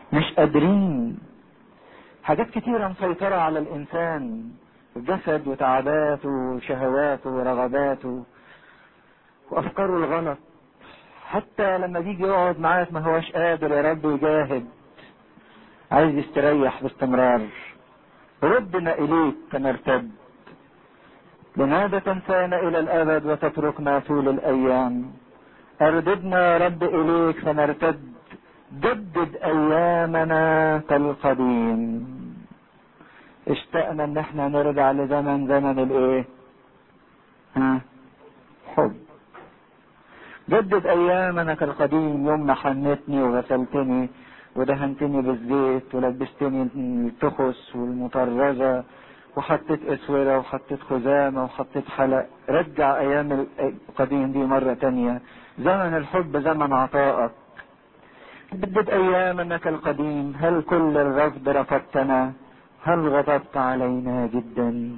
مش قادرين حاجات كتيرة مسيطرة على الإنسان الجسد وتعباته وشهواته ورغباته وأفكاره الغلط حتى لما بيجي يقعد معاك ما هوش قادر يا رب يجاهد عايز يستريح باستمرار ردنا إليك فنرتد لماذا تنسانا إلى الأبد وتتركنا طول الأيام أرددنا يا رب إليك فنرتد جدد أيامنا كالقديم اشتقنا ان احنا نرجع لزمن زمن الايه ها حب جدد ايامنا كالقديم يوم ما حنتني وغسلتني ودهنتني بالزيت ولبستني التخس والمطرزة وحطيت اسورة وحطيت خزامة وحطيت حلق رجع ايام القديم دي مرة تانية زمن الحب زمن عطائك جدد ايامنا كالقديم هل كل الرفض رفضتنا هل غضبت علينا جدا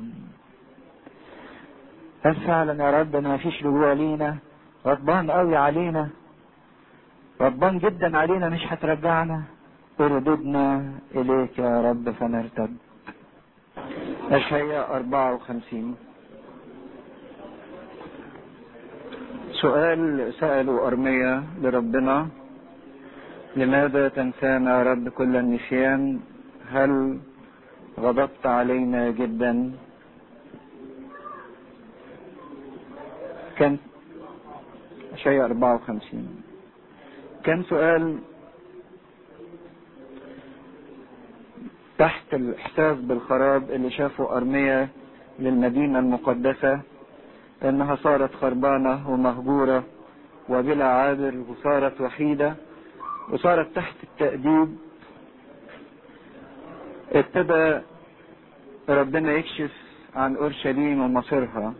هل فعلا يا رب ما فيش رجوع لينا غضبان قوي علينا غضبان جدا علينا مش هترجعنا ارددنا اليك يا رب فنرتد اشعياء 54 سؤال سألوا أرمية لربنا لماذا تنسانا يا رب كل النسيان هل غضبت علينا جدا كان شيء 54 كان سؤال تحت الإحساس بالخراب اللي شافه أرمية للمدينة المقدسة إنها صارت خربانة ومهجورة وبلا عابر وصارت وحيدة وصارت تحت التأديب ابتدى ربنا يكشف عن اورشليم ومصيرها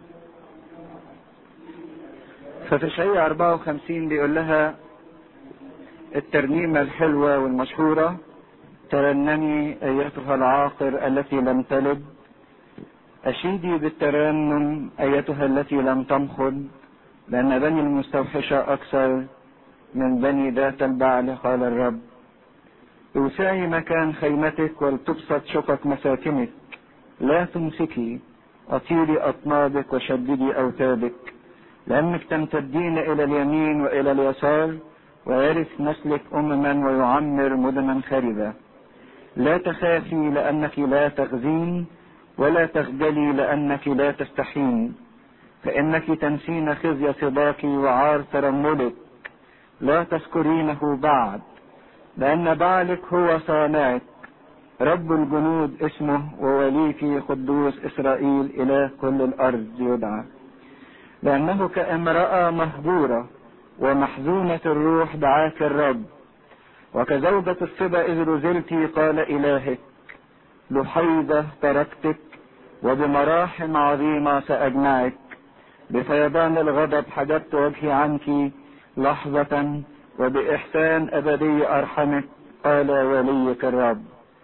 ففي شيء 54 بيقول لها الترنيمة الحلوة والمشهورة ترنمي أيتها العاقر التي لم تلد أشيدي بالترنم أيتها التي لم تمخض لأن بني المستوحشة أكثر من بني ذات البعل قال الرب اوسعي مكان خيمتك ولتبسط شقق مساكنك لا تمسكي أطيلي أطنابك وشددي أوتادك لأنك تمتدين إلى اليمين وإلى اليسار ويرث نسلك أمما ويعمر مدنا خربة لا تخافي لأنك لا تخزين ولا تخجلي لأنك لا تستحين فإنك تنسين خزي صباك وعار ترملك لا تذكرينه بعد لأن بعلك هو صانعك رب الجنود اسمه ووليك قدوس إسرائيل إله كل الأرض يدعى لأنه كامرأة مهجورة ومحزونة الروح دعاك الرب وكزوجة الصبا إذ رزلت قال إلهك لحيضة تركتك وبمراحم عظيمة سأجمعك بفيضان الغضب حجبت وجهي عنك لحظة وبإحسان أبدي أرحمك قال وليك الرب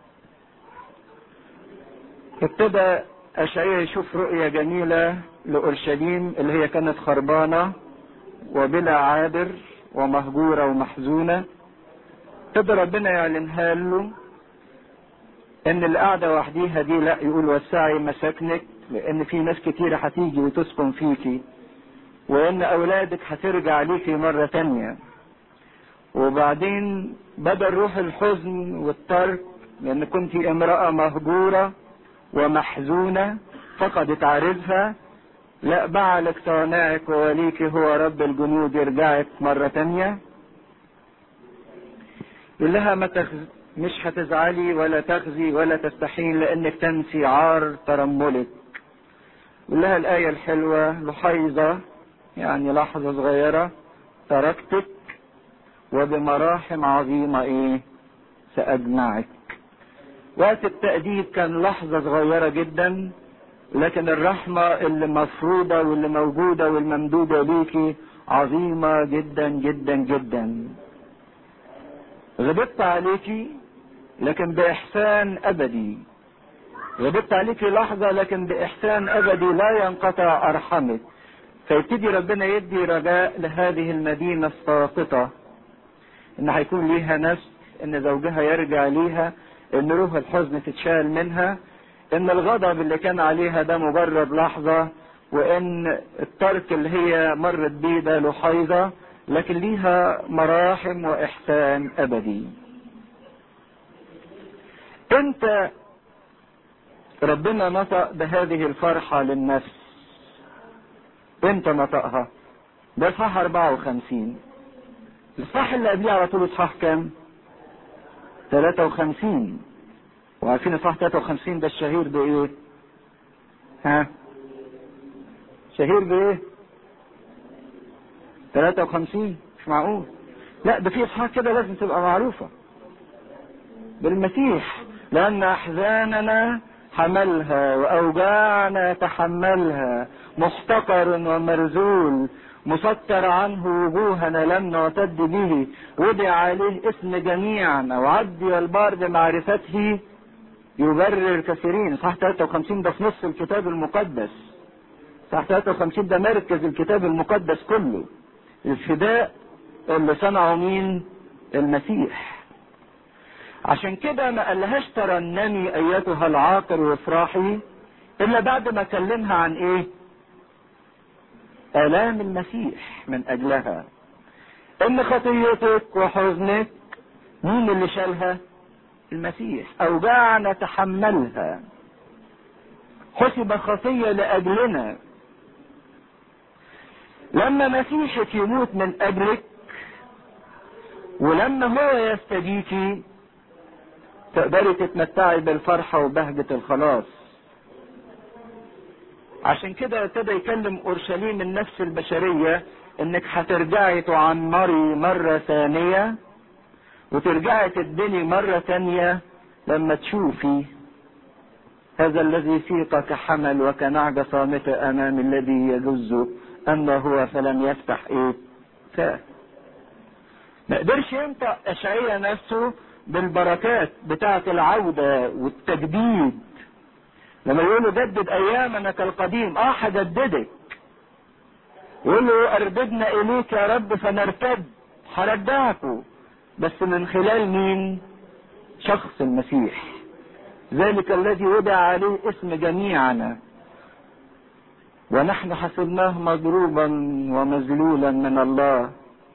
ابتدى أشعيا يشوف رؤية جميلة لأورشليم اللي هي كانت خربانة وبلا عابر ومهجورة ومحزونة ابتدى ربنا يعلنها له ان القعدة وحديها دي لا يقول وسعي مساكنك لان في ناس كتيرة هتيجي وتسكن فيكي وان اولادك هترجع ليكي مرة تانية وبعدين بدل روح الحزن والترك لان كنت امرأة مهجورة ومحزونة فقدت عارفها لا بعلك صانعك ووليك هو رب الجنود يرجعك مرة تانية يقول لها ما تخز... مش هتزعلي ولا تخزي ولا تستحين لانك تنسي عار ترملك يقول لها الآية الحلوة لحيظة يعني لحظة صغيرة تركتك وبمراحم عظيمة ايه سأجمعك وقت التأديب كان لحظة صغيرة جدا لكن الرحمة اللي مفروضة واللي موجودة والممدودة ليكي عظيمة جدا جدا جدا غضبت عليكي لكن بإحسان أبدي غضبت عليكي لحظة لكن بإحسان أبدي لا ينقطع أرحمك فيبتدي ربنا يدي رجاء لهذه المدينة الساقطة إن هيكون ليها نفس ان زوجها يرجع ليها ان روح الحزن تتشال منها ان الغضب اللي كان عليها ده مجرد لحظة وان الترك اللي هي مرت بيه ده لحيظة لكن ليها مراحم واحسان ابدي انت ربنا نطق بهذه الفرحة للنفس امتى نطقها ده اصحاح 54 الاصحاح اللي قبليه على طول اصحاح كام 53 وعارفين اصحاح 53 ده الشهير بايه ها شهير بايه 53 مش معقول لا ده في اصحاح كده لازم تبقى معروفة بالمسيح لان احزاننا حملها واوجاعنا تحملها محتقر ومرزول مسطر عنه وجوهنا لم نعتد به وضع عليه اسم جميعنا وعدي البار بمعرفته يبرر كثيرين صح 53 ده في نص الكتاب المقدس صح 53 ده مركز الكتاب المقدس كله الفداء اللي صنعه مين المسيح عشان كده ما قالهاش ترنمي ايتها العاقر وافراحي الا بعد ما كلمها عن ايه الام المسيح من اجلها ان خطيتك وحزنك مين اللي شالها المسيح اوجاعنا تحملها حسب خطية لاجلنا لما مسيحك يموت من اجلك ولما هو يستديكي تقدري تتمتعي بالفرحة وبهجة الخلاص عشان كده ابتدى يكلم اورشليم النفس البشرية انك هترجعي تعمري مرة ثانية وترجعي تدني مرة ثانية لما تشوفي هذا الذي فيك كحمل وكنعجة صامتة امام الذي يجز اما هو فلم يفتح ايه فاه ما قدرش ينطق اشعياء نفسه بالبركات بتاعة العودة والتجديد لما يقولوا جدد ايامنا كالقديم اه هجددك يقولوا ارددنا اليك يا رب فنرتد هرجعكم بس من خلال مين شخص المسيح ذلك الذي وضع عليه اسم جميعنا ونحن حسبناه مضروبا ومذلولا من الله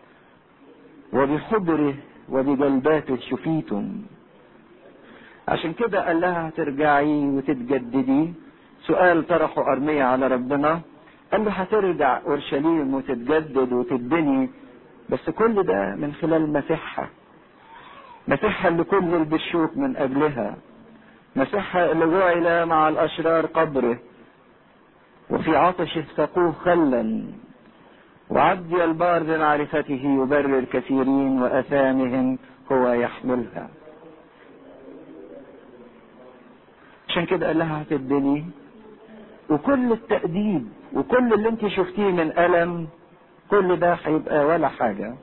وبحضره وبجلباته شفيتم عشان كده قال لها هترجعي وتتجددي سؤال طرحه أرمية على ربنا قال له هترجع أورشليم وتتجدد وتتبني بس كل ده من خلال مسيحها مسيحها اللي كل بالشوك من أجلها مسيحها اللي جعل مع الأشرار قبره وفي عطشه سقوه خلا وعدي البار بمعرفته يبرر كثيرين وأثامهم هو يحملها عشان كده قال لها هتدني وكل التأديب وكل اللي انت شفتيه من ألم كل ده هيبقى ولا حاجة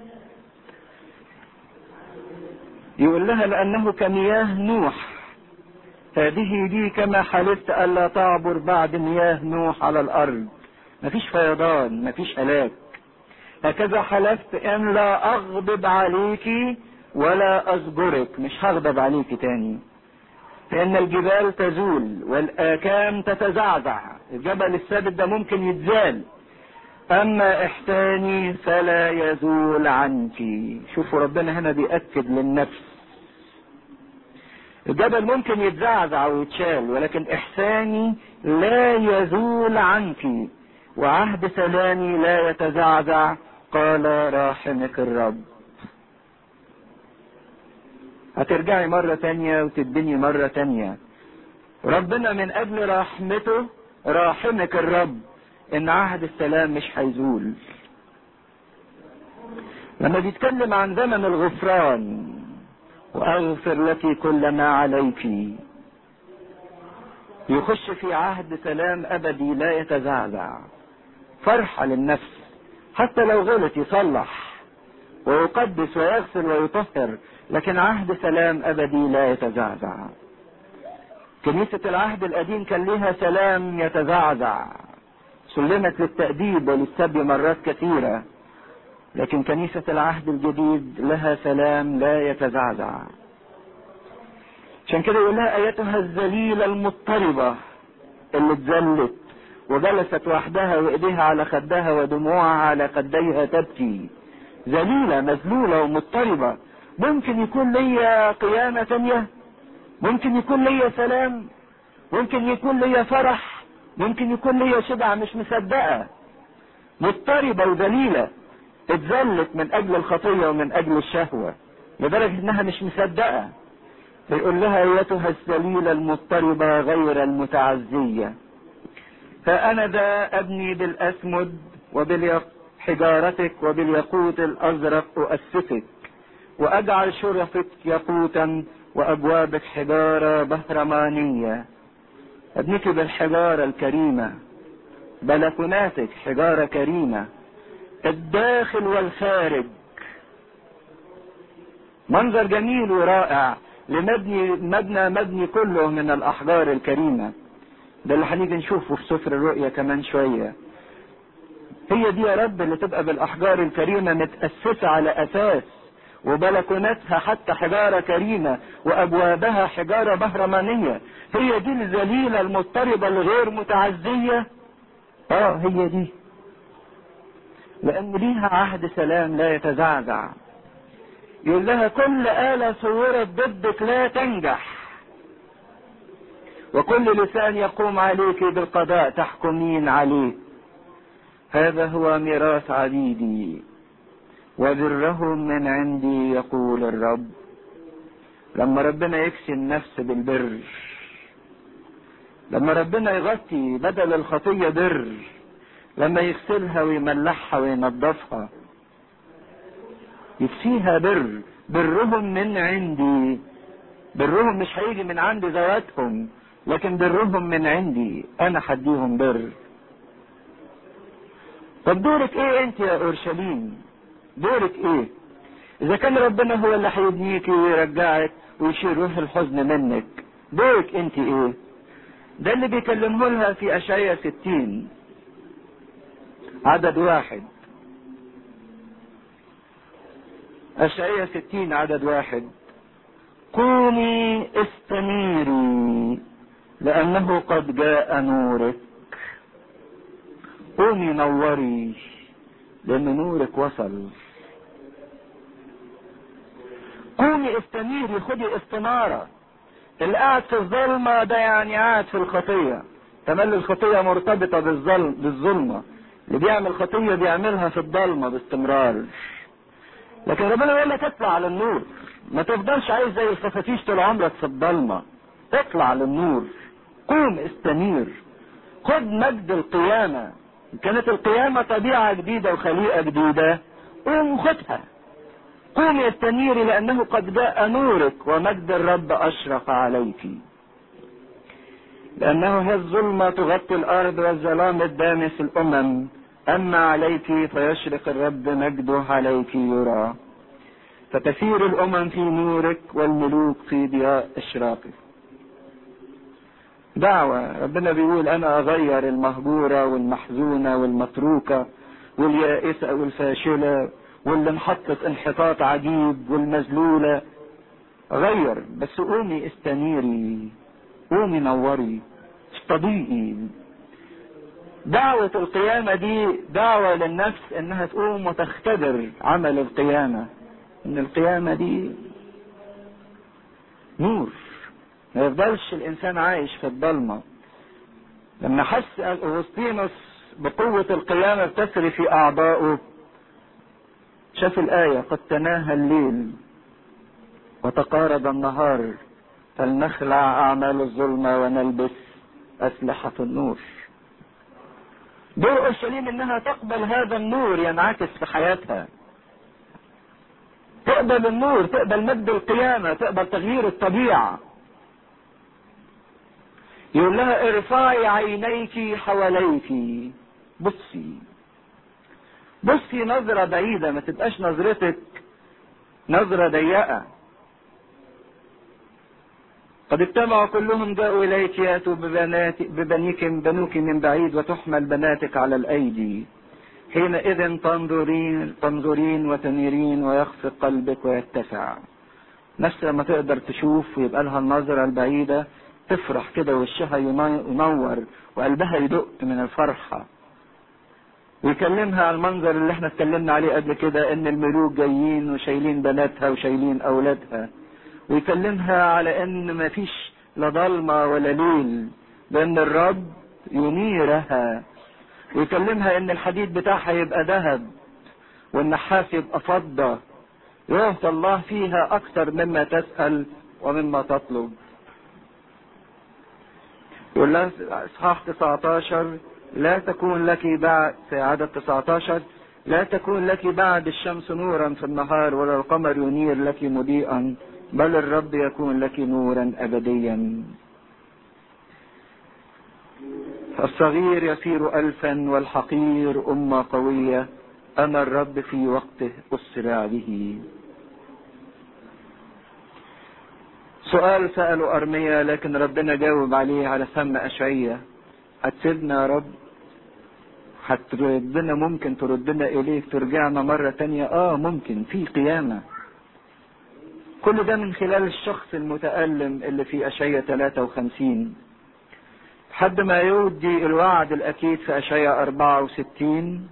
يقول لها لأنه كمياه نوح هذه لي كما حلفت ألا تعبر بعد مياه نوح على الأرض مفيش فيضان مفيش هلاك هكذا حلفت ان لا اغضب عليك ولا ازجرك مش هغضب عليك تاني فان الجبال تزول والاكام تتزعزع الجبل الثابت ده ممكن يتزال اما احساني فلا يزول عنك شوفوا ربنا هنا بيأكد للنفس الجبل ممكن يتزعزع ويتشال ولكن احساني لا يزول عنك وعهد سلامي لا يتزعزع قال راحمك الرب هترجعي مرة تانية وتدني مرة تانية ربنا من اجل رحمته راحمك الرب ان عهد السلام مش هيزول لما بيتكلم عن زمن الغفران واغفر لك كل ما عليك يخش في عهد سلام ابدي لا يتزعزع فرحة للنفس حتى لو غلط يصلح ويقدس ويغسل ويطهر لكن عهد سلام ابدي لا يتزعزع كنيسة العهد القديم كان لها سلام يتزعزع سلمت للتأديب وللسبي مرات كثيرة لكن كنيسة العهد الجديد لها سلام لا يتزعزع عشان كده يقول لها ايتها الذليلة المضطربة اللي اتذلت وجلست وحدها وايديها على خدها ودموعها على خديها تبكي ذليلة مذلولة ومضطربة ممكن يكون ليا قيامة تانية ممكن يكون ليا سلام ممكن يكون ليا فرح ممكن يكون ليا شبع مش مصدقة مضطربة وذليلة اتذلت من اجل الخطية ومن اجل الشهوة لدرجة انها مش مصدقة فيقول لها ايتها الذليلة المضطربة غير المتعزية فانا ذا ابني بالاسمد وبالحجارتك وبالياقوت الازرق اؤسسك واجعل شرفك ياقوتا وابوابك حجارة بهرمانية ابنك بالحجارة الكريمة بلكوناتك حجارة كريمة الداخل والخارج منظر جميل ورائع لمبني مبنى مبني كله من الاحجار الكريمه ده اللي هنيجي نشوفه في سفر الرؤيا كمان شويه هي دي يا رب اللي تبقى بالاحجار الكريمه متاسسه على اساس وبلكوناتها حتى حجاره كريمه وابوابها حجاره بهرمانيه هي دي الذليله المضطربه الغير متعزيه اه هي دي لان ليها عهد سلام لا يتزعزع يقول لها كل آلة صورت ضدك لا تنجح وكل لسان يقوم عليك بالقضاء تحكمين عليه هذا هو ميراث عبيدي وبرهم من عندي يقول الرب لما ربنا يكسي النفس بالبر لما ربنا يغطي بدل الخطية بر لما يغسلها ويملحها وينظفها يكفيها بر برهم من عندي برهم مش هيجي من عند ذواتهم لكن برهم من عندي انا حديهم بر طب دورك ايه انت يا اورشليم دورك ايه اذا كان ربنا هو اللي هيبنيكي ويرجعك ويشيل روح الحزن منك دورك انت ايه ده اللي بيكلمه لها في اشعياء ستين عدد واحد أشعية ستين عدد واحد قومي استنيري لأنه قد جاء نورك قومي نوري لأن نورك وصل قومي استنيري خدي استنارة اللي قاعد في الظلمة ده يعني قاعد في الخطية تملي الخطية مرتبطة بالظلم بالظلمة اللي بيعمل خطية بيعملها في الضلمة باستمرار لكن ربنا يقول لك اطلع على النور ما تفضلش عايز زي الخفافيش طول عمرك في الضلمه اطلع للنور قوم استنير خد مجد القيامه كانت القيامه طبيعه جديده وخليقه جديده قوم خدها قوم استنيري لانه قد جاء نورك ومجد الرب اشرق عليك لانه هي الظلمه تغطي الارض والظلام الدامس الامم أما عليك فيشرق الرب مجده عليك يرى فتسير الأمم في نورك والملوك في ضياء إشراقك دعوة ربنا بيقول أنا أغير المهجورة والمحزونة والمتروكة واليائسة والفاشلة واللي انحطت انحطاط عجيب والمذلولة غير بس قومي استنيري قومي نوري استضيئي دعوة القيامة دي دعوة للنفس انها تقوم وتختبر عمل القيامة ان القيامة دي نور ما يفضلش الانسان عايش في الضلمة لما حس اغسطينوس بقوة القيامة بتسري في اعضائه شاف الآية قد تناهى الليل وتقارب النهار فلنخلع أعمال الظلمة ونلبس أسلحة النور دور اورشليم انها تقبل هذا النور ينعكس في حياتها تقبل النور تقبل مجد القيامه تقبل تغيير الطبيعه يقول لها ارفعي عينيك حواليك بصي بصي نظرة بعيدة ما تبقاش نظرتك نظرة ضيقة قد اجتمعوا كلهم جاءوا إليك يأتوا ببنات ببنيك بنوك من بعيد وتحمل بناتك على الأيدي حينئذ تنظرين تنظرين وتنيرين ويخفق قلبك ويتسع نفس لما تقدر تشوف ويبقى لها النظرة البعيدة تفرح كده وشها ينور وقلبها يدق من الفرحة ويكلمها على المنظر اللي احنا اتكلمنا عليه قبل كده ان الملوك جايين وشايلين بناتها وشايلين اولادها ويكلمها على ان ما فيش لا ضلمة ولا ليل لان الرب ينيرها ويكلمها ان الحديد بتاعها يبقى ذهب والنحاس يبقى فضة يعطى الله فيها اكثر مما تسأل ومما تطلب يقول لها اصحاح 19 لا تكون لك بعد في عدد 19 لا تكون لك بعد الشمس نورا في النهار ولا القمر ينير لك مضيئا بل الرب يكون لك نورا ابديا الصغير يصير الفا والحقير امه قويه انا الرب في وقته اسرع به سؤال سأله أرميا لكن ربنا جاوب عليه على فم أشعية هتسيبنا يا رب هتردنا ممكن تردنا إليك ترجعنا مرة تانية آه ممكن في قيامة كل ده من خلال الشخص المتألم اللي في أشعية 53 لحد ما يودي الوعد الأكيد في أشعية 64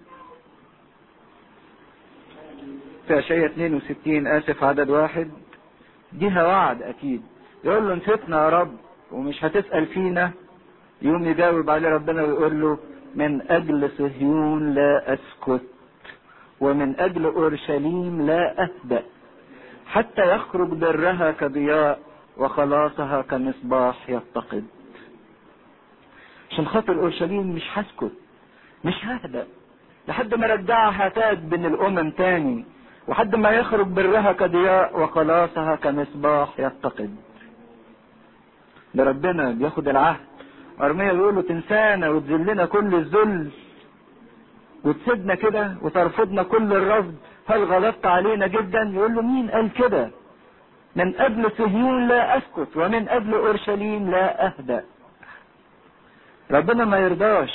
في أشعية 62 آسف عدد واحد ديها وعد اكيد يقول له نسيتنا يا رب ومش هتسأل فينا يوم يجاوب عليه ربنا ويقول له من اجل صهيون لا اسكت ومن اجل اورشليم لا اهدأ حتى يخرج برها كضياء وخلاصها كمصباح يتقد عشان خاطر اورشليم مش هسكت مش ههدأ لحد ما رجعها تاج بين الامم تاني وحد ما يخرج برها كضياء وخلاصها كمصباح يتقد ده ربنا بياخد العهد ارميا بيقول له تنسانا وتذلنا كل الذل وتسيبنا كده وترفضنا كل الرفض هل غلطت علينا جدا يقول له مين قال كده من اجل صهيون لا اسكت ومن اجل اورشليم لا اهدأ ربنا ما يرضاش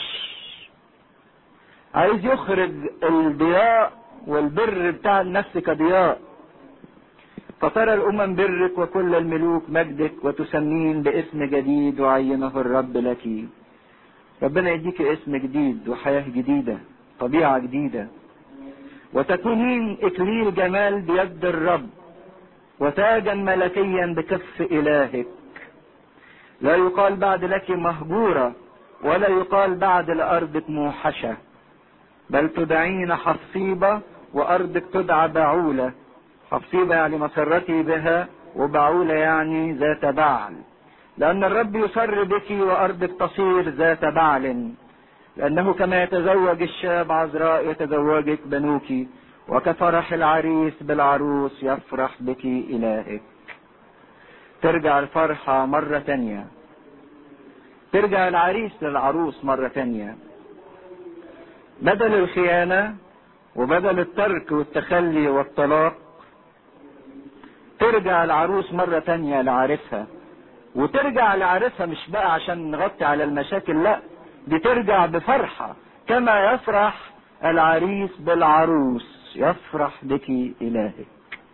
عايز يخرج الضياء والبر بتاع النفس كضياء فترى الامم برك وكل الملوك مجدك وتسمين باسم جديد وعينه الرب لك ربنا يديك اسم جديد وحياة جديدة طبيعة جديدة وتكونين اكليل جمال بيد الرب وتاجا ملكيا بكف الهك لا يقال بعد لك مهجورة ولا يقال بعد لأرضك موحشة بل تدعين حصيبة وأرضك تدعى بعولة حصيبة يعني مسرتي بها وبعولة يعني ذات بعل لأن الرب يسر بك وأرضك تصير ذات بعل لأنه كما يتزوج الشاب عذراء يتزوجك بنوك وكفرح العريس بالعروس يفرح بك إلهك ترجع الفرحة مرة تانية ترجع العريس للعروس مرة تانية بدل الخيانة وبدل الترك والتخلي والطلاق ترجع العروس مرة تانية لعارفها وترجع لعارفها مش بقى عشان نغطي على المشاكل لا دي ترجع بفرحة كما يفرح العريس بالعروس يفرح بك إلهك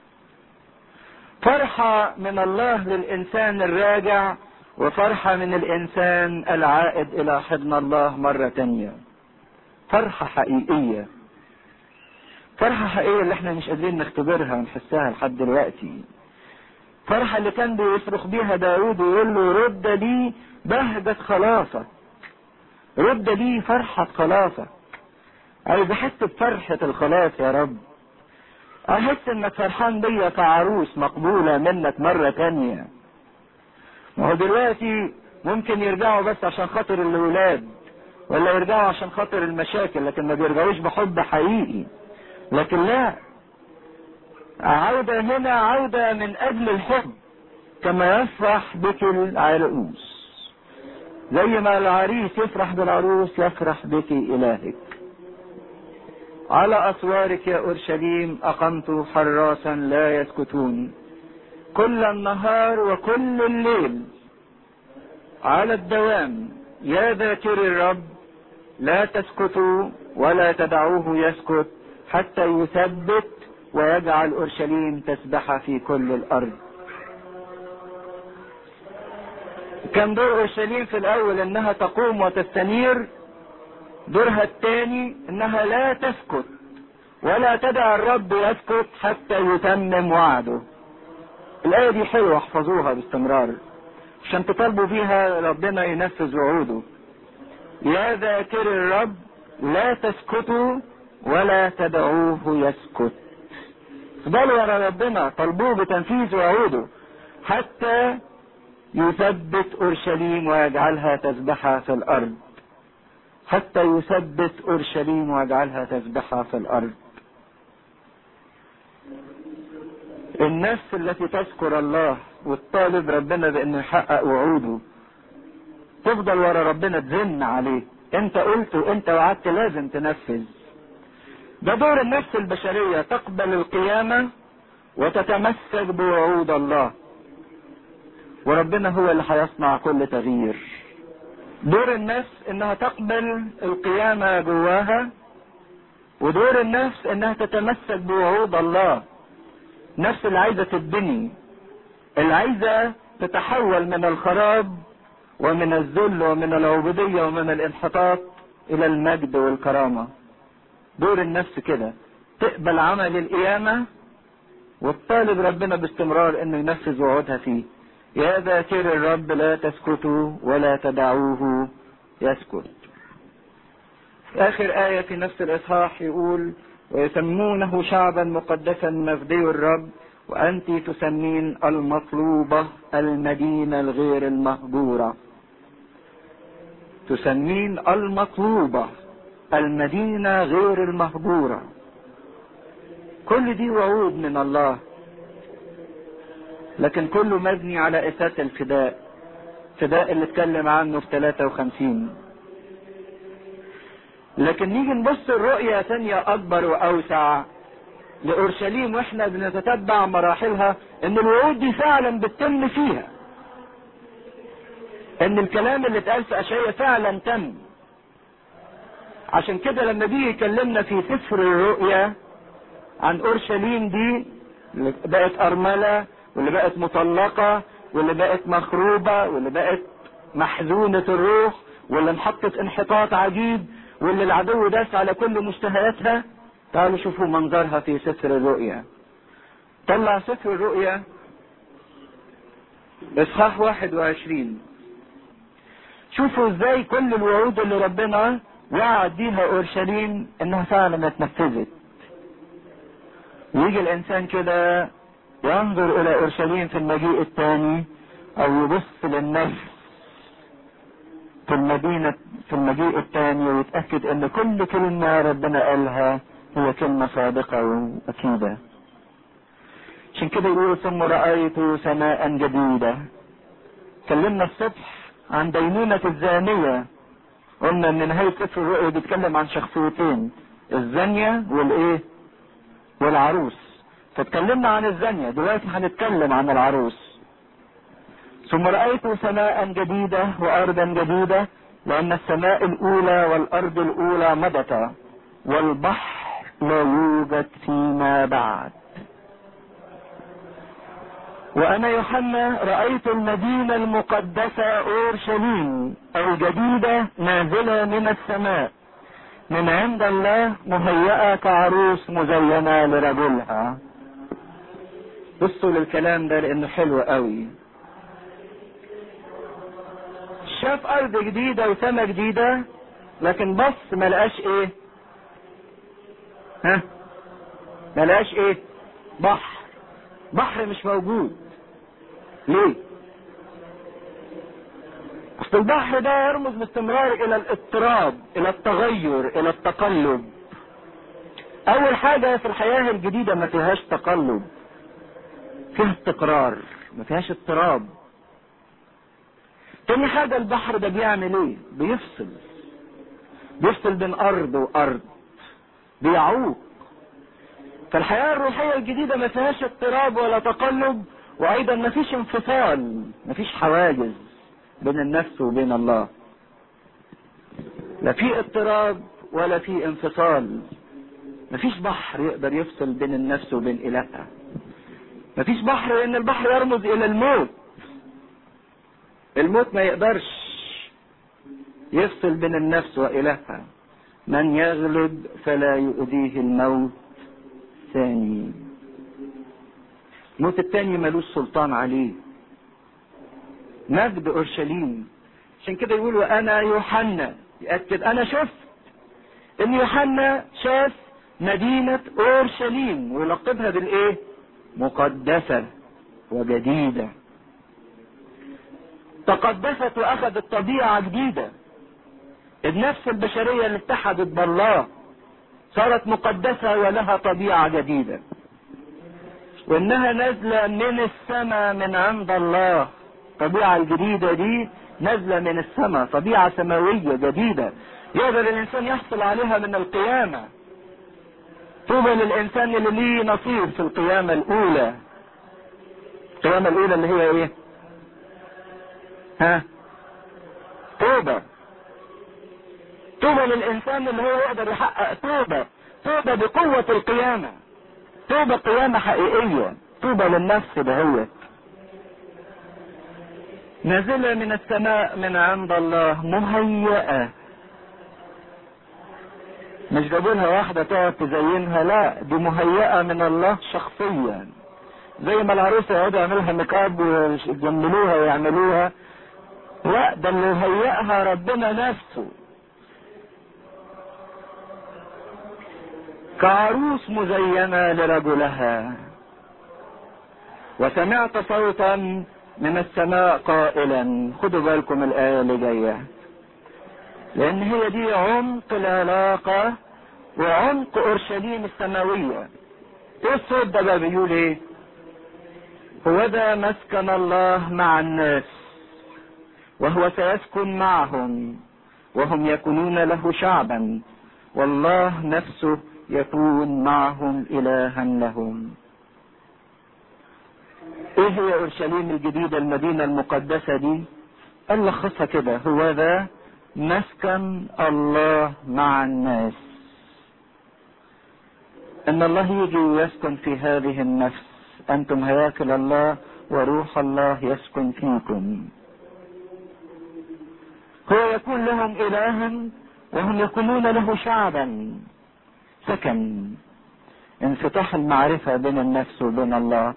فرحة من الله للإنسان الراجع وفرحة من الإنسان العائد إلى حضن الله مرة تانية فرحة حقيقية فرحة حقيقية اللي احنا مش قادرين نختبرها ونحسها لحد دلوقتي فرحة اللي كان بيصرخ بيها داود ويقول له رد لي بهجة خلاصك رد لي فرحة خلاصك عايز احس بفرحة الخلاص يا رب احس انك فرحان بيا كعروس مقبولة منك مرة تانية ما هو دلوقتي ممكن يرجعوا بس عشان خاطر الولاد ولا يرجعوا عشان خاطر المشاكل لكن ما بيرجعوش بحب حقيقي لكن لا عودة هنا عودة من أجل الحب كما يفرح بك العرؤوس زي ما العريس يفرح بالعروس يفرح بك إلهك على أسوارك يا أورشليم أقمت حراسا لا يسكتون كل النهار وكل الليل على الدوام يا ذاكر الرب لا تسكتوا ولا تدعوه يسكت حتى يثبت ويجعل اورشليم تسبح في كل الارض كان دور اورشليم في الاول انها تقوم وتستنير دورها الثاني انها لا تسكت ولا تدع الرب يسكت حتى يتمم وعده الآية دي حلوة احفظوها باستمرار عشان تطالبوا بيها ربنا ينفذ وعوده يا ذاكر الرب لا تسكتوا ولا تدعوه يسكت افضلوا ورا ربنا طلبوه بتنفيذ وعوده حتى يثبت اورشليم ويجعلها تسبحها في الارض حتى يثبت اورشليم ويجعلها تسبحها في الارض النفس التي تذكر الله وتطالب ربنا بانه يحقق وعوده تفضل ورا ربنا تزن عليه انت قلت وانت وعدت لازم تنفذ ده دور النفس البشريه تقبل القيامه وتتمسك بوعود الله وربنا هو اللي هيصنع كل تغيير دور النفس انها تقبل القيامه جواها ودور النفس انها تتمسك بوعود الله نفس اللي عايزه تتبني اللي عايزه تتحول من الخراب ومن الذل ومن العبوديه ومن الانحطاط الى المجد والكرامه دور النفس كده تقبل عمل القيامه وتطالب ربنا باستمرار انه ينفذ وعودها فيه يا ذاكر الرب لا تسكتوا ولا تدعوه يسكت اخر ايه في نفس الاصحاح يقول ويسمونه شعبا مقدسا مفدي الرب وانت تسمين المطلوبه المدينه الغير المهجوره تسمين المطلوبه المدينه غير المهجوره كل دي وعود من الله لكن كله مبني على اساس الفداء الفداء اللي اتكلم عنه في 53 لكن نيجي نبص الرؤية ثانية أكبر وأوسع لأورشليم وإحنا بنتتبع مراحلها إن الوعود دي فعلا بتتم فيها. إن الكلام اللي اتقال في أشعياء فعلا تم. عشان كده لما بيجي يكلمنا في سفر الرؤيا عن أورشليم دي اللي بقت أرملة واللي بقت مطلقة واللي بقت مخروبة واللي بقت محزونة الروح واللي انحطت انحطاط عجيب واللي العدو داس على كل مشتهياتها تعالوا شوفوا منظرها في سفر الرؤيا طلع سفر الرؤيا اصحاح 21 شوفوا ازاي كل الوعود اللي ربنا وعد بيها اورشليم انها فعلا اتنفذت ويجي الانسان كده ينظر الى اورشليم في المجيء الثاني او يبص للنفس في المدينة في المجيء الثاني ويتأكد ان كل كلمة ربنا قالها هي كلمة صادقة وأكيدة. عشان كده يقول ثم رأيت سماء جديدة. كلمنا الصبح عن دينونة الزانية. قلنا ان نهاية سفر الرؤيا بيتكلم عن شخصيتين الزانية والايه؟ والعروس. فاتكلمنا عن الزانية دلوقتي هنتكلم عن العروس. ثم رأيت سماء جديدة وأرضا جديدة لأن السماء الأولى والأرض الأولى مضتا والبحر لا يوجد فيما بعد وأنا يوحنا رأيت المدينة المقدسة أورشليم الجديدة نازلة من السماء من عند الله مهيئة كعروس مزينة لرجلها بصوا للكلام ده لأنه حلو قوي شاف ارض جديدة وسماء جديدة لكن بص ما لقاش ايه ها ما لقاش ايه بحر بحر مش موجود ليه اصل البحر ده يرمز باستمرار الى الاضطراب الى التغير الى التقلب اول حاجة في الحياة الجديدة ما فيهاش تقلب فيها استقرار ما فيهاش اضطراب تاني حاجة البحر ده بيعمل ايه؟ بيفصل بيفصل بين ارض وارض بيعوق فالحياة الروحية الجديدة ما فيهاش اضطراب ولا تقلب وايضا ما فيش انفصال ما فيش حواجز بين النفس وبين الله لا في اضطراب ولا في انفصال مفيش بحر يقدر يفصل بين النفس وبين إلهها مفيش بحر لأن البحر يرمز إلى الموت الموت ما يقدرش يفصل بين النفس وإلهها من يغلب فلا يؤذيه الموت ثاني الموت الثاني ملوش سلطان عليه مجد اورشليم عشان كده يقولوا انا يوحنا يأكد انا شفت ان يوحنا شاف مدينة اورشليم ويلقبها بالايه مقدسة وجديدة تقدست واخذت طبيعة جديدة النفس البشرية اللي اتحدت بالله صارت مقدسة ولها طبيعة جديدة وانها نازلة من السماء من عند الله الطبيعة الجديدة دي نازلة من السماء طبيعة سماوية جديدة يقدر الانسان يحصل عليها من القيامة طوبى للانسان اللي ليه نصيب في القيامة الاولى القيامة الاولى اللي هي ايه ها توبة توبة للإنسان اللي هو يقدر يحقق توبة توبة بقوة القيامة توبة قيامة حقيقية توبة للنفس دهيت نازلة من السماء من عند الله مهيئة مش جابوا لها واحدة تقعد تزينها لا دي مهيئة من الله شخصيا زي ما العروسة يقعدوا يعملوها ميك اب ويجملوها ويعملوها لا ده اللي هيئها ربنا نفسه كعروس مزينة لرجلها وسمعت صوتا من السماء قائلا خدوا بالكم الآية اللي جاية لأن هي دي عمق العلاقة وعمق أورشليم السماوية إيه الصوت ده بقى بيقول إيه؟ هو ده مسكن الله مع الناس وهو سيسكن معهم وهم يكونون له شعبا والله نفسه يكون معهم إلها لهم ايه هي اورشليم الجديدة المدينة المقدسة دي قال لخصها كده هو ذا مسكن الله مع الناس ان الله يجي ويسكن في هذه النفس انتم هياكل الله وروح الله يسكن فيكم هو يكون لهم الها وهم يكونون له شعبا سكن انفتاح المعرفة بين النفس وبين الله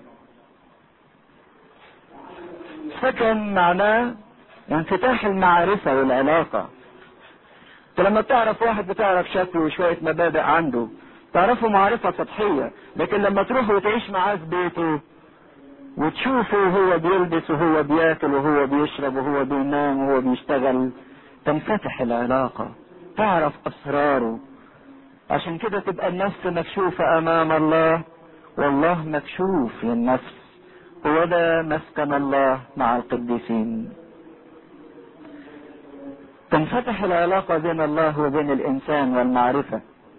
سكن معناه انفتاح المعرفة والعلاقة انت لما تعرف واحد بتعرف شكله وشوية مبادئ عنده تعرفه معرفة سطحية لكن لما تروح وتعيش معاه في بيته وتشوفه وهو بيلبس وهو بياكل وهو بيشرب وهو بينام وهو بيشتغل تنفتح العلاقة تعرف أسراره عشان كده تبقى النفس مكشوفة أمام الله والله مكشوف للنفس هو ده مسكن الله مع القديسين تنفتح العلاقة بين الله وبين الإنسان والمعرفة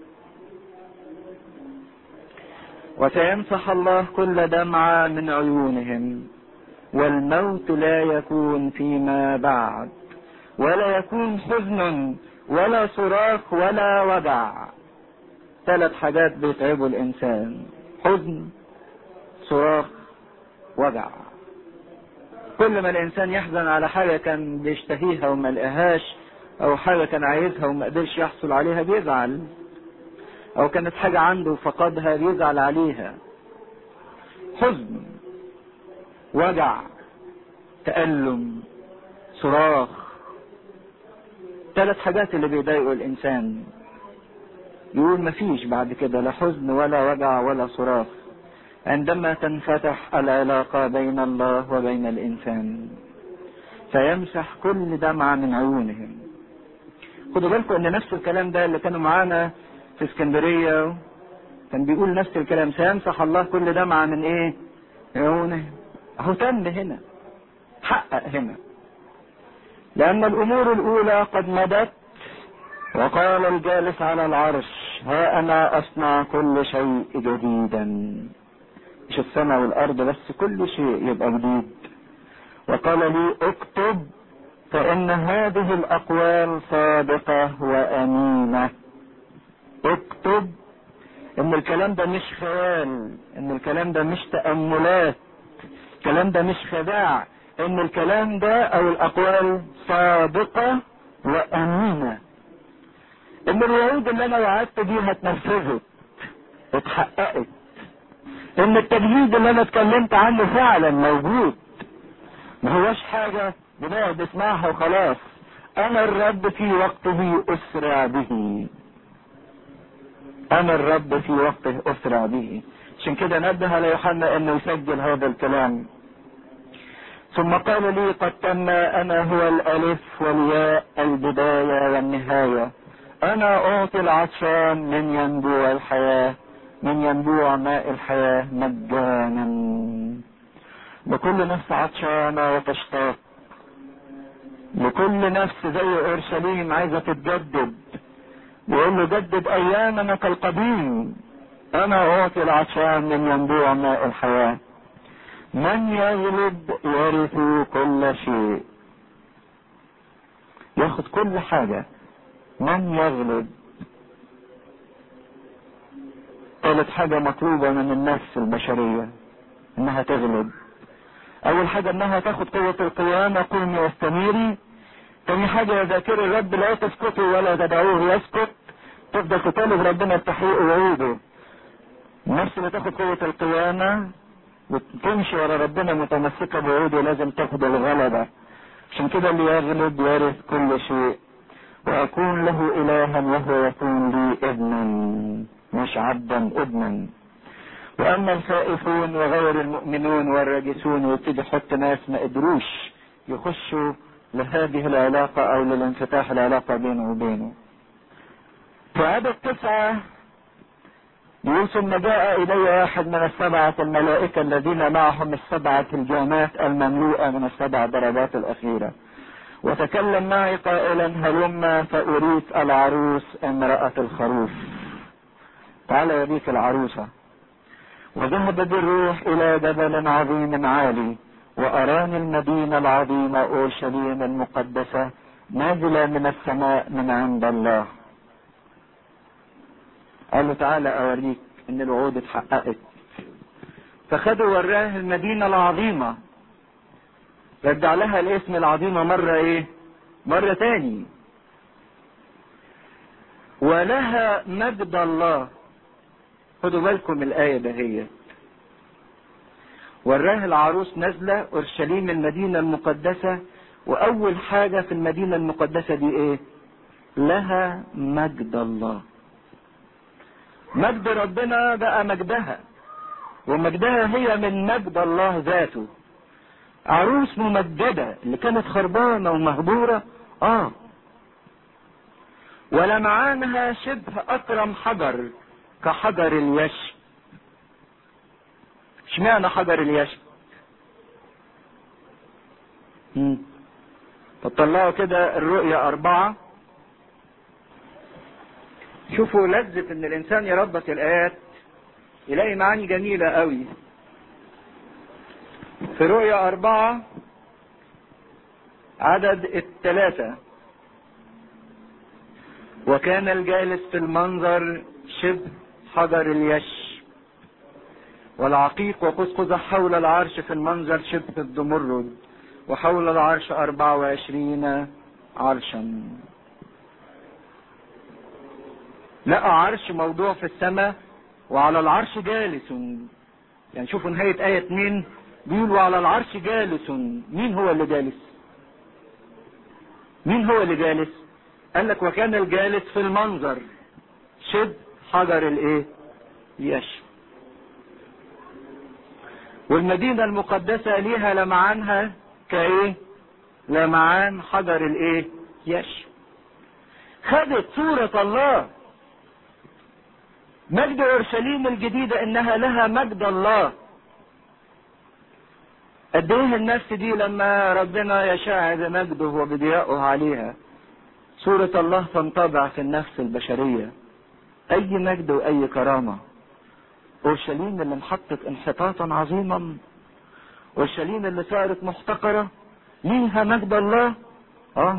وسيمسح الله كل دمعة من عيونهم والموت لا يكون فيما بعد ولا يكون حزن ولا صراخ ولا وجع ثلاث حاجات بيتعبوا الإنسان حزن صراخ وجع كل ما الإنسان يحزن على حاجة كان بيشتهيها وما لقاهاش أو حاجة كان عايزها وما قدرش يحصل عليها بيزعل أو كانت حاجة عنده فقدها بيزعل عليها حزن وجع تألم صراخ ثلاث حاجات اللي بيضايقوا الإنسان يقول مفيش بعد كده لا حزن ولا وجع ولا صراخ عندما تنفتح العلاقة بين الله وبين الإنسان فيمسح كل دمعة من عيونهم خدوا بالكم ان نفس الكلام ده اللي كانوا معانا في اسكندرية كان بيقول نفس الكلام سيمسح الله كل دمعة من ايه عيونهم اهو تم هنا حقق هنا لأن الأمور الأولى قد مضت وقال الجالس على العرش ها أنا أصنع كل شيء جديدا مش السماء والأرض بس كل شيء يبقى جديد وقال لي اكتب فإن هذه الأقوال صادقة وأمينة اكتب ان الكلام ده مش خيال ان الكلام ده مش تأملات الكلام ده مش خداع ان الكلام ده او الاقوال صادقة وامينة ان الوعود اللي انا وعدت بيها اتنفذت اتحققت ان التجديد اللي انا اتكلمت عنه فعلا موجود ما هوش حاجة بنقعد نسمعها وخلاص انا الرب في وقته اسرع به انا الرب في وقته اسرع به عشان كده نبه على يوحنا انه يسجل هذا الكلام ثم قال لي قد تم انا هو الالف والياء البداية والنهاية انا اعطي العطشان من ينبوع الحياة من ينبوع ماء الحياة مجانا لكل نفس عطشانة وتشتاق لكل نفس زي اورشليم عايزة تتجدد بيقول له جدد ايامنا كالقديم انا اعطي العطشان من ينبوع ماء الحياة من يغلب يرث كل شيء ياخد كل حاجة من يغلب ثالث حاجة مطلوبة من النفس البشرية انها تغلب اول حاجة انها تاخد قوة القيامة قومي واستميري تاني حاجة ذاكر الرب لا تسكتوا ولا تدعوه يسكت تفضل تطالب ربنا بتحقيق وعوده النفس اللي تاخد قوة القيامة وتمشي ورا ربنا متمسكة بوعوده لازم تاخد الغلبة عشان كده اللي يغلب يرث كل شيء وأكون له إلها وهو يكون لي ابنا مش عبدا ابنا وأما الخائفون وغير المؤمنون والراجسون ويبتدي يحط ناس ما قدروش يخشوا لهذه العلاقة أو للانفتاح العلاقة بينه وبينه في عدد تسعة يقول ثم جاء إلي واحد من السبعة الملائكة الذين معهم السبعة الجامات المملوءة من السبع درجات الأخيرة وتكلم معي قائلا هلم فأريك العروس امرأة الخروف تعال يريك العروسة وذهب بالروح إلى جبل عظيم عالي وأراني المدينة العظيمة أورشليم المقدسة نازلة من السماء من عند الله قال له تعالى اوريك ان الوعود اتحققت فخدوا وراه المدينة العظيمة رجع لها الاسم العظيمة مرة ايه مرة تاني ولها مجد الله خدوا بالكم الآية دهيت وراه العروس نازلة أورشليم المدينة المقدسة وأول حاجة في المدينة المقدسة دي إيه؟ لها مجد الله مجد ربنا بقى مجدها ومجدها هي من مجد الله ذاته عروس ممجدة اللي كانت خربانة ومهجورة اه ولمعانها شبه أكرم حجر كحجر اليشب اشمعنى حجر اليشب فطلعوا كده الرؤية أربعة شوفوا لذة ان الانسان يربط الايات يلاقي معاني جميلة قوي في رؤية اربعة عدد الثلاثة وكان الجالس في المنظر شبه حجر اليش والعقيق وقوس قزح حول العرش في المنظر شبه الزمرد وحول العرش أربعة وعشرين عرشا لقى عرش موضوع في السماء وعلى العرش جالس يعني شوفوا نهاية آية اتنين بيقول وعلى العرش جالس مين هو اللي جالس مين هو اللي جالس قال لك وكان الجالس في المنظر شد حجر الايه يش والمدينة المقدسة ليها لمعانها كايه لمعان حجر الايه يش خدت صورة الله مجد اورشليم الجديدة انها لها مجد الله قد ايه النفس دي لما ربنا يشاع بمجده وبضيائه عليها صورة الله تنطبع في النفس البشرية اي مجد واي كرامة اورشليم اللي انحطت انحطاطا عظيما اورشليم اللي صارت محتقرة ليها مجد الله اه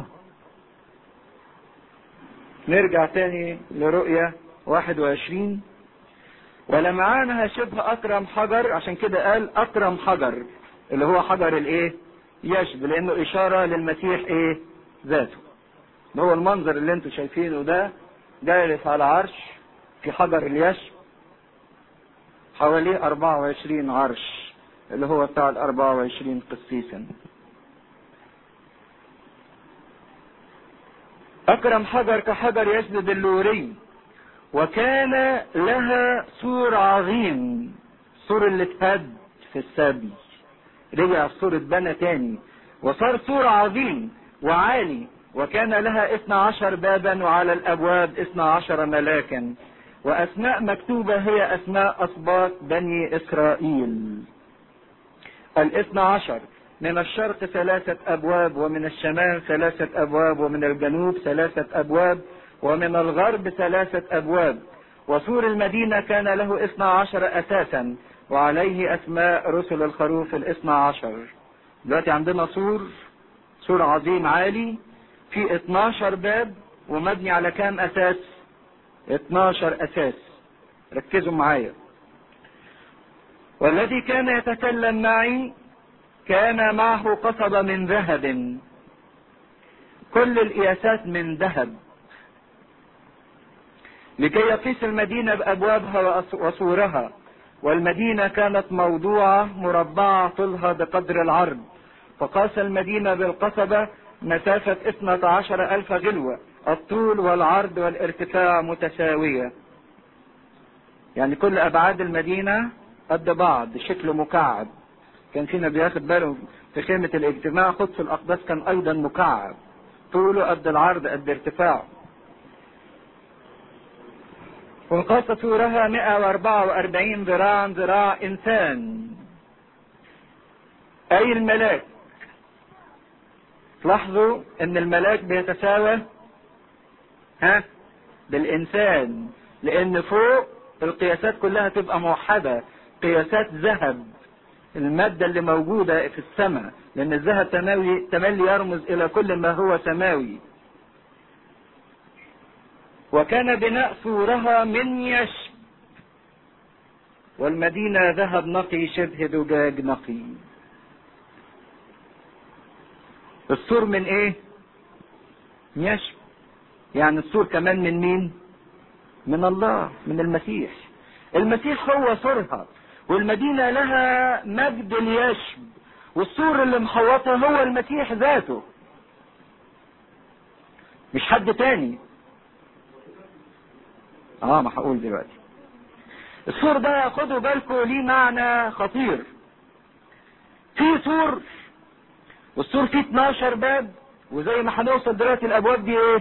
نرجع تاني لرؤية 21 ولمعانها شبه أكرم حجر عشان كده قال أكرم حجر اللي هو حجر الإيه؟ يشب لأنه إشارة للمسيح إيه؟ ذاته. اللي هو المنظر اللي أنتم شايفينه ده جالس على عرش في حجر اليشب حواليه 24 عرش اللي هو بتاع ال 24 قسيسا. أكرم حجر كحجر يسجد اللوري وكان لها سور عظيم سور اللي اتهد في السبي رجع السور اتبنى تاني وصار سور عظيم وعالي وكان لها اثنى عشر بابا وعلى الابواب اثنى عشر ملاكا واسماء مكتوبة هي اسماء اسباط بني اسرائيل الاثنى عشر من الشرق ثلاثة أبواب ومن الشمال ثلاثة أبواب ومن الجنوب ثلاثة أبواب ومن الغرب ثلاثة أبواب وسور المدينة كان له اثنى عشر أساسا وعليه أسماء رسل الخروف الاثنى عشر دلوقتي عندنا سور سور عظيم عالي في 12 باب ومبني على كام أساس 12 أساس ركزوا معايا والذي كان يتكلم معي كان معه قصبة من ذهب كل القياسات من ذهب لكي يقيس المدينة بأبوابها وسورها والمدينة كانت موضوعة مربعة طولها بقدر العرض فقاس المدينة بالقصبة مسافة اثنة عشر ألف غلوة الطول والعرض والارتفاع متساوية يعني كل أبعاد المدينة قد بعض شكل مكعب كان فينا بياخد باله في خيمة الاجتماع قدس الأقداس كان أيضا مكعب طوله قد العرض قد ارتفاعه وانقاس طولها 144 ذراعا ذراع إنسان أي الملاك تلاحظوا ان الملاك بيتساوى ها بالانسان لان فوق القياسات كلها تبقى موحدة قياسات ذهب المادة اللي موجودة في السماء لان الذهب تملي, تملي يرمز الى كل ما هو سماوي وكان بناء سورها من يشب والمدينة ذهب نقي شبه زجاج نقي السور من ايه يشب يعني السور كمان من مين من الله من المسيح المسيح هو سورها والمدينة لها مجد اليشب والسور اللي محوطها هو المسيح ذاته مش حد تاني اه ما هقول دلوقتي السور ده خدوا بالكم ليه معنى خطير في سور والسور فيه 12 باب وزي ما هنوصل دلوقتي الابواب دي ايه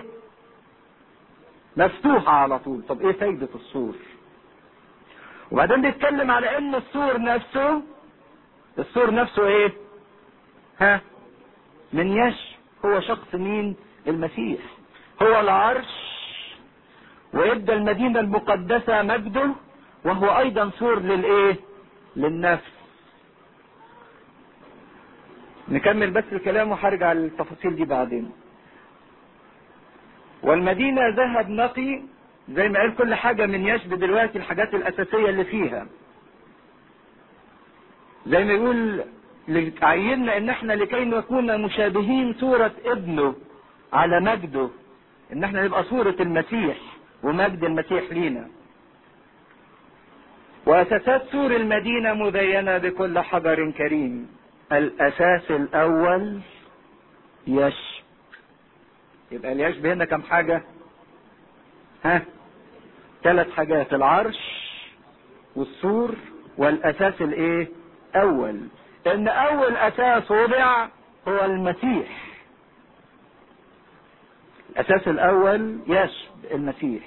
مفتوحة على طول طب ايه فايدة السور وبعدين بيتكلم على ان السور نفسه السور نفسه ايه ها من يش هو شخص مين المسيح هو العرش وادى المدينة المقدسة مجده وهو ايضا سور للايه للنفس نكمل بس الكلام وهرجع للتفاصيل دي بعدين والمدينة ذهب نقي زي ما قال كل حاجة من يشب دلوقتي الحاجات الأساسية اللي فيها زي ما يقول عيننا ان احنا لكي نكون مشابهين صورة ابنه على مجده ان احنا نبقى صورة المسيح ومجد المسيح لينا واساسات سور المدينة مزينة بكل حجر كريم الاساس الاول يشب يبقى اليشب هنا كم حاجة ها ثلاث حاجات العرش والسور والاساس الايه اول ان اول اساس وضع هو المسيح الاساس الاول يشب المسيح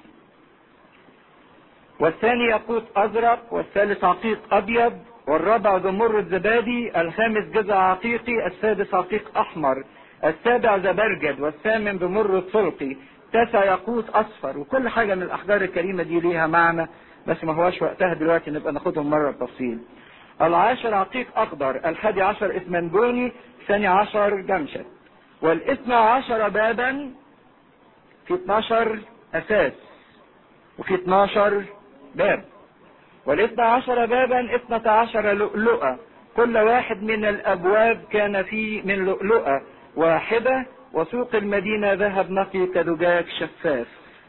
والثاني ياقوت ازرق والثالث عقيق ابيض والرابع زمرد زبادي الخامس جزع عقيقي السادس عقيق احمر السابع زبرجد والثامن زمرد صلقي تاسع ياقوت اصفر وكل حاجه من الاحجار الكريمه دي ليها معنى بس ما هواش وقتها دلوقتي نبقى ناخدهم مره بتفصيل العاشر عقيق اخضر الحادي عشر اسمنجوني الثاني عشر جمشت والاثنى عشر بابا في 12 اساس وفي 12 باب والاثنى عشر بابا اثنة عشر لؤلؤة كل واحد من الابواب كان فيه من لؤلؤة واحدة وسوق المدينة ذهب نقي كزجاج شفاف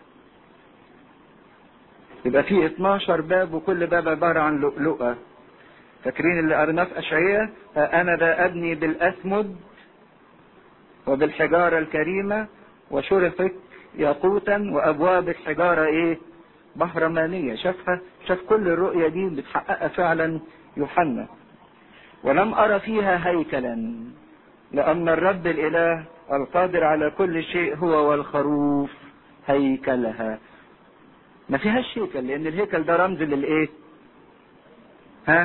يبقى فيه 12 باب وكل باب عبارة عن لؤلؤة فاكرين اللي قرناه في أشعية أنا ذا أبني بالأسمد وبالحجارة الكريمة وشرفت ياقوتا وأبواب الحجارة إيه بهرمانية شافها شاف كل الرؤية دي بتحققها فعلا يوحنا ولم أرى فيها هيكلا لأن الرب الإله القادر على كل شيء هو والخروف هيكلها ما فيهاش هيكل لأن الهيكل ده رمز للإيه؟ ها؟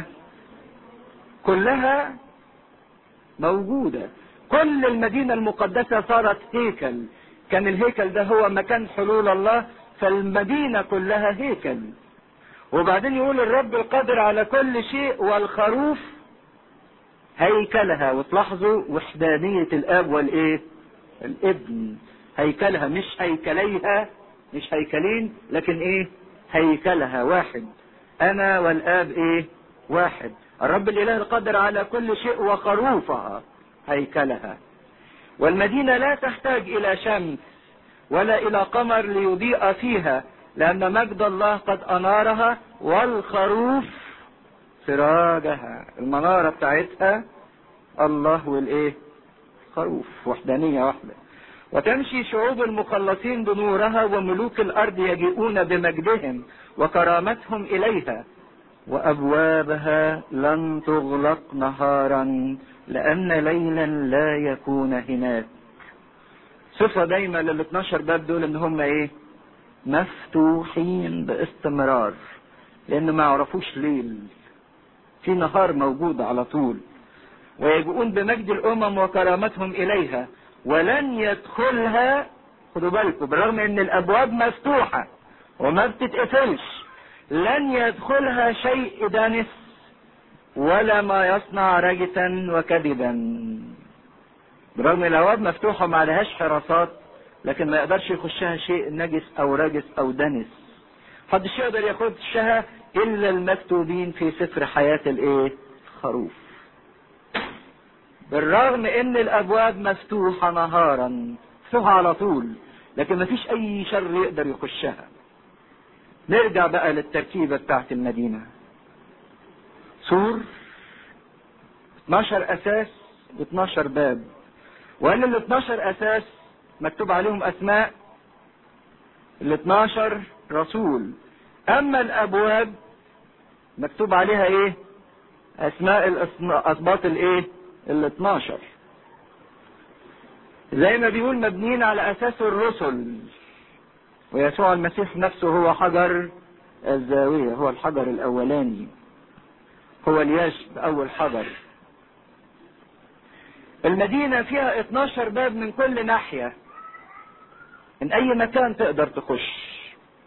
كلها موجودة كل المدينة المقدسة صارت هيكل كان الهيكل ده هو مكان حلول الله فالمدينة كلها هيكل وبعدين يقول الرب القادر على كل شيء والخروف هيكلها وتلاحظوا وحدانية الاب والايه الابن هيكلها مش هيكليها مش هيكلين لكن ايه هيكلها واحد انا والاب ايه واحد الرب الاله القادر على كل شيء وخروفها هيكلها والمدينة لا تحتاج الى شمس ولا الى قمر ليضيء فيها لان مجد الله قد انارها والخروف سراجها المنارة بتاعتها الله والايه خروف وحدانية واحدة وتمشي شعوب المخلصين بنورها وملوك الارض يجيئون بمجدهم وكرامتهم اليها وابوابها لن تغلق نهارا لان ليلا لا يكون هناك صفة دايما لل 12 باب دول ان هم ايه مفتوحين باستمرار لان ما يعرفوش ليل في نهار موجود على طول ويجيئون بمجد الامم وكرامتهم اليها ولن يدخلها خدوا بالكم بالرغم ان الابواب مفتوحه وما بتتقفلش لن يدخلها شيء دنس ولا ما يصنع رجسا وكذبا بالرغم ان الابواب مفتوحه ما عليهاش حراسات لكن ما يقدرش يخشها شيء نجس او رجس او دنس محدش يقدر يخشها الا المكتوبين في سفر حياه الايه خروف بالرغم ان الابواب مفتوحه نهارا مفتوحه على طول لكن ما فيش اي شر يقدر يخشها نرجع بقى للتركيبة بتاعت المدينة سور 12 اساس و12 باب وان ال 12 اساس مكتوب عليهم اسماء ال 12 رسول اما الابواب مكتوب عليها ايه اسماء الاسباط الايه ال 12 زي ما بيقول مبنيين على اساس الرسل ويسوع المسيح نفسه هو حجر الزاوية هو الحجر الأولاني هو اليشب أول حجر المدينة فيها 12 باب من كل ناحية من أي مكان تقدر تخش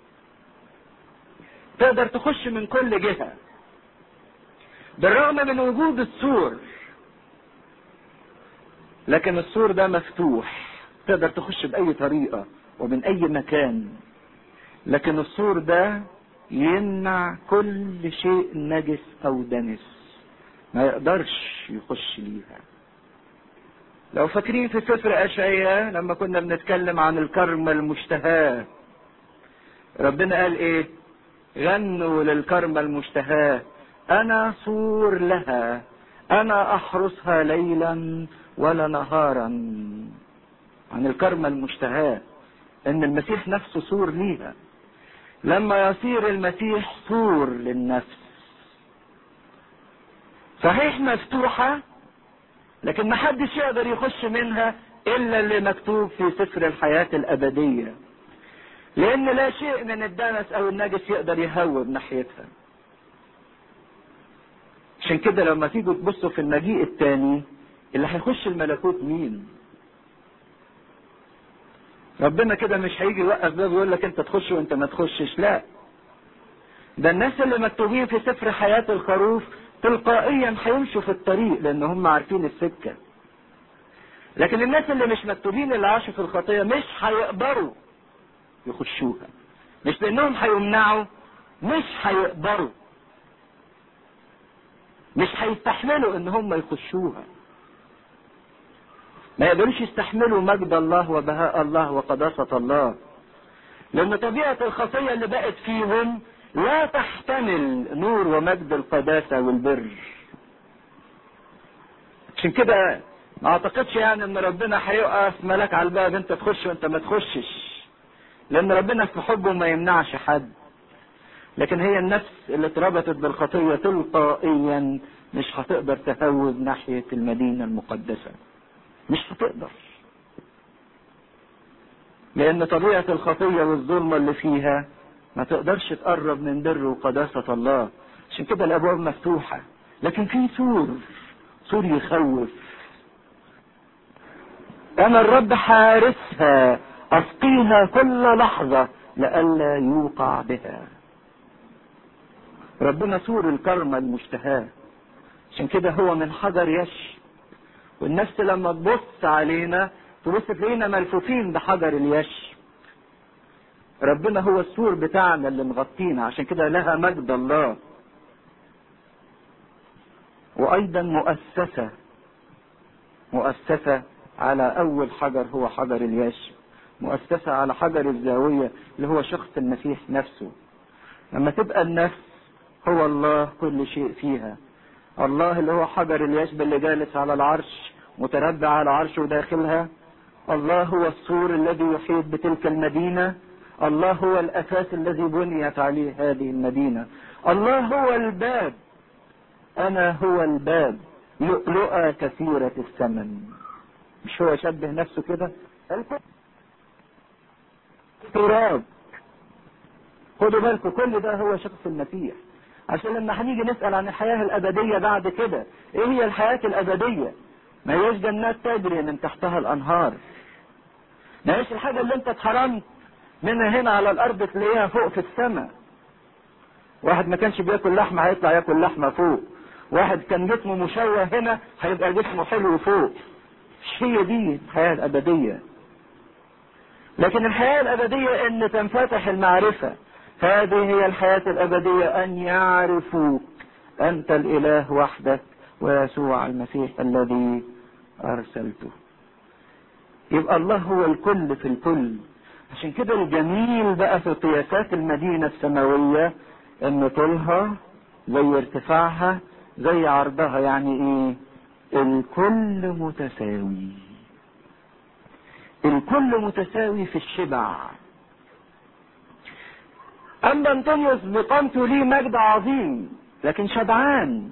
تقدر تخش من كل جهة بالرغم من وجود السور لكن السور ده مفتوح تقدر تخش بأي طريقة ومن اي مكان لكن السور ده يمنع كل شيء نجس او دنس ما يقدرش يخش ليها لو فاكرين في سفر اشعياء لما كنا بنتكلم عن الكرمة المشتهاة ربنا قال ايه غنوا للكرمة المشتهاة انا سور لها انا احرسها ليلا ولا نهارا عن الكرمة المشتهاه ان المسيح نفسه سور ليها لما يصير المسيح سور للنفس صحيح مفتوحة لكن محدش يقدر يخش منها الا اللي مكتوب في سفر الحياة الابدية لان لا شيء من الدنس او النجس يقدر يهوب ناحيتها عشان كده لما تيجوا تبصوا في المجيء الثاني اللي هيخش الملكوت مين ربنا كده مش هيجي يوقف باب ويقول لك انت تخش وانت ما تخشش لا ده الناس اللي مكتوبين في سفر حياة الخروف تلقائيا هيمشوا في الطريق لان هم عارفين السكة لكن الناس اللي مش مكتوبين اللي عاشوا في الخطيه مش هيقدروا يخشوها مش لانهم هيمنعوا مش هيقدروا مش هيستحملوا ان هم يخشوها ما يقدروش يستحملوا مجد الله وبهاء الله وقداسة الله لأن طبيعة الخطية اللي بقت فيهم لا تحتمل نور ومجد القداسة والبر عشان كده ما اعتقدش يعني ان ربنا هيقف ملاك على الباب انت تخش وانت ما تخشش لان ربنا في حبه ما يمنعش حد لكن هي النفس اللي اتربطت بالخطيه تلقائيا مش هتقدر تهوب ناحيه المدينه المقدسه مش هتقدر لان طبيعه الخطيه والظلمه اللي فيها ما تقدرش تقرب من بر وقداسه الله عشان كده الابواب مفتوحه لكن في سور سور يخوف انا الرب حارسها اسقيها كل لحظه لئلا يوقع بها ربنا سور الكرمة المشتهاة عشان كده هو من حجر يش والنفس لما تبص علينا تبص تلاقينا ملفوفين بحجر اليش ربنا هو السور بتاعنا اللي مغطينا عشان كده لها مجد الله وايضا مؤسسة مؤسسة على اول حجر هو حجر اليش مؤسسة على حجر الزاوية اللي هو شخص المسيح نفسه لما تبقى النفس هو الله كل شيء فيها الله اللي هو حجر اليشب اللي جالس على العرش متربع على عرشه داخلها الله هو السور الذي يحيط بتلك المدينة الله هو الأساس الذي بنيت عليه هذه المدينة الله هو الباب أنا هو الباب لؤلؤة كثيرة الثمن مش هو شبه نفسه كده تراب خدوا بالكم كل ده هو شخص المسيح عشان لما هنيجي نسأل عن الحياة الأبدية بعد كده إيه هي الحياة الأبدية؟ ما هيش جنات تجري من تحتها الأنهار. ما هيش الحاجة اللي أنت اتحرمت منها هنا على الأرض تلاقيها فوق في السماء. واحد ما كانش بياكل لحمة هيطلع ياكل لحمة فوق. واحد كان جسمه مشوه هنا هيبقى جسمه حلو فوق. مش هي دي الحياة الأبدية. لكن الحياة الأبدية إن تنفتح المعرفة هذه هي الحياة الأبدية أن يعرفوك أنت الإله وحدك ويسوع المسيح الذي أرسلته يبقى الله هو الكل في الكل عشان كده الجميل بقى في قياسات المدينة السماوية ان طولها زي ارتفاعها زي عرضها يعني ايه الكل متساوي الكل متساوي في الشبع اما انطونيوس بقامته ليه مجد عظيم لكن شبعان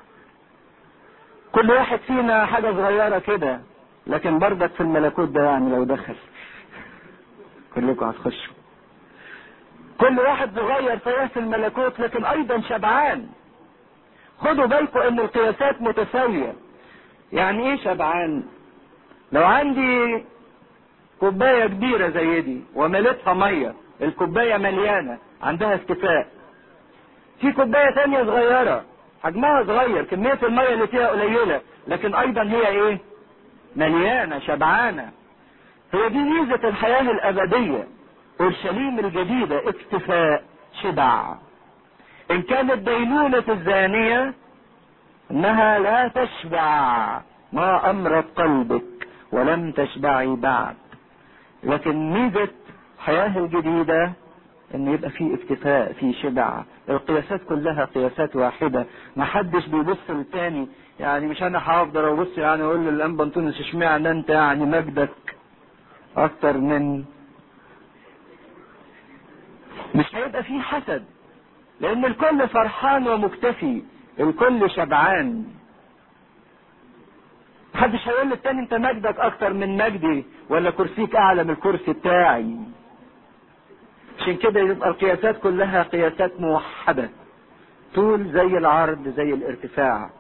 كل واحد فينا حاجة صغيرة كده لكن بردك في الملكوت ده يعني لو دخل كلكم هتخشوا كل واحد صغير صحيح في الملكوت لكن ايضا شبعان خدوا بالكم ان القياسات متساوية يعني ايه شبعان لو عندي كوباية كبيرة زي دي ومليتها مية الكوباية مليانة عندها اكتفاء في كوباية تانية صغيرة حجمها صغير كمية المية اللي فيها قليلة لكن ايضا هي ايه مليانة شبعانة هي دي ميزة الحياة الابدية اورشليم الجديدة اكتفاء شبع ان كانت دينونة الزانية انها لا تشبع ما امرت قلبك ولم تشبعي بعد لكن ميزة الحياة الجديدة ان يبقى في اكتفاء في شبع القياسات كلها قياسات واحدة ما حدش بيبص للتاني يعني مش انا هفضل ابص يعني اقول للانبا انطونيوس اشمعنى انت يعني مجدك اكتر من مش هيبقى في حسد لان الكل فرحان ومكتفي الكل شبعان محدش هيقول للتاني انت مجدك اكتر من مجدي ولا كرسيك اعلى من الكرسي بتاعي عشان كده يبقى القياسات كلها قياسات موحدة طول زي العرض زي الارتفاع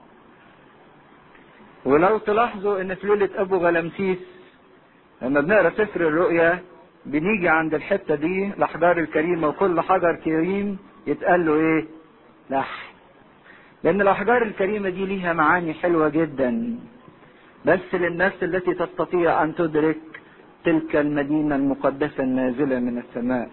ولو تلاحظوا ان في ليلة ابو غلمسيس لما بنقرا سفر الرؤيا بنيجي عند الحتة دي الاحجار الكريمة وكل حجر كريم يتقال له ايه لحن لان الاحجار الكريمة دي ليها معاني حلوة جدا بس للنفس التي تستطيع أن تدرك تلك المدينة المقدسة النازلة من السماء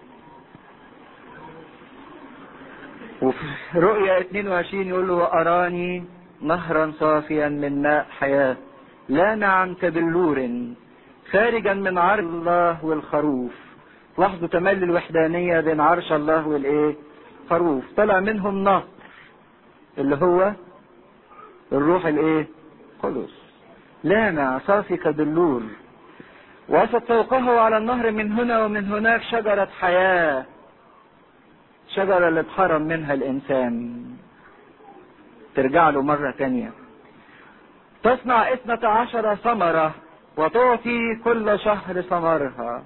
وفي رؤيا 22 يقول له وأراني نهرا صافيا من ماء حياة لامعا كبلور خارجا من عرش الله والخروف لاحظوا تملي الوحدانية بين عرش الله والايه خروف طلع منهم نهر اللي هو الروح الايه قدس لامع صافي كبلور وسط فوقه على النهر من هنا ومن هناك شجرة حياة شجرة اللي اتحرم منها الإنسان ترجع له مرة تانية تصنع اثنة عشر ثمرة وتعطي كل شهر ثمرها